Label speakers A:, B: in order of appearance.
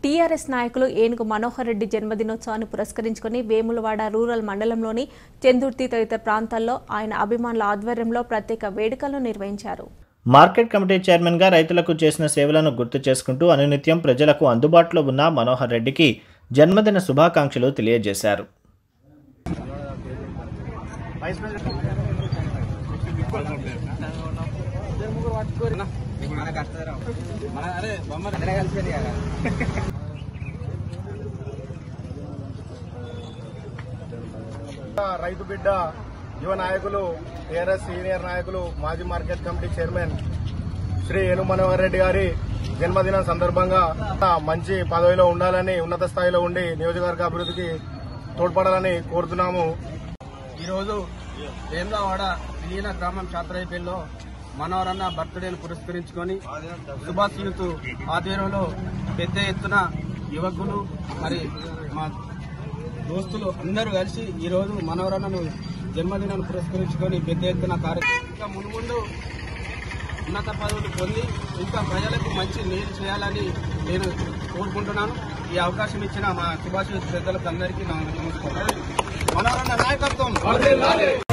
A: TRS నాయకులు ఏనుగు మనోహర్ రెడ్డి జన్మదినోత్సవాన్ని పురస్కరించుకుని వేములవాడ రూరల్ మండలంలోని చెందుర్తి తదితర ప్రాంతాల్లో ఆయన అభిమానుల ఆధ్వర్యంలో ప్రత్యేక వేడుకలను నిర్వహించారు
B: మార్కెట్ కమిటీ చైర్మన్గా రైతులకు చేసిన సేవలను గుర్తు చేసుకుంటూ అనునిత్యం ప్రజలకు అందుబాటులో ఉన్న మనోహర్ రెడ్డికి జన్మదిన శుభాకాంక్షలు తెలియజేశారు
C: రైతు బిడ్డ యువ నాయకులు టీఆర్ఎస్ సీనియర్ నాయకులు మాజీ మార్కెట్ కమిటీ చైర్మన్ శ్రీ ఏను మనోహర్ రెడ్డి గారి జన్మదినం సందర్భంగా మంచి పదవిలో ఉండాలని ఉన్నత స్థాయిలో ఉండి నియోజకవర్గ అభివృద్ధికి తోడ్పడాలని కోరుతున్నాము
D: ఈరోజు వేములవాడ విలీన గ్రామం చాత్రాయిపల్లిలో మనోరన్న బర్త్డేను పురస్కరించుకొని సుభాష్ యూత్ ఆధ్వర్యంలో పెద్ద ఎత్తున యువకులు మరి మా దోస్తులు అందరూ కలిసి ఈరోజు మనోరన్నను జన్మదినాన్ని పురస్కరించుకొని పెద్ద ఎత్తున కార్యక్రమం ఇంకా మున్ముందు ఉన్నత పదవులు పొంది ఇంకా ప్రజలకు మంచి మేలు చేయాలని నేను కోరుకుంటున్నాను ఈ అవకాశం ఇచ్చిన మా సుభాష్ యూత్ పెద్దలకు అందరికీ నా నమస్కారం మనోరన్న నాయకత్వం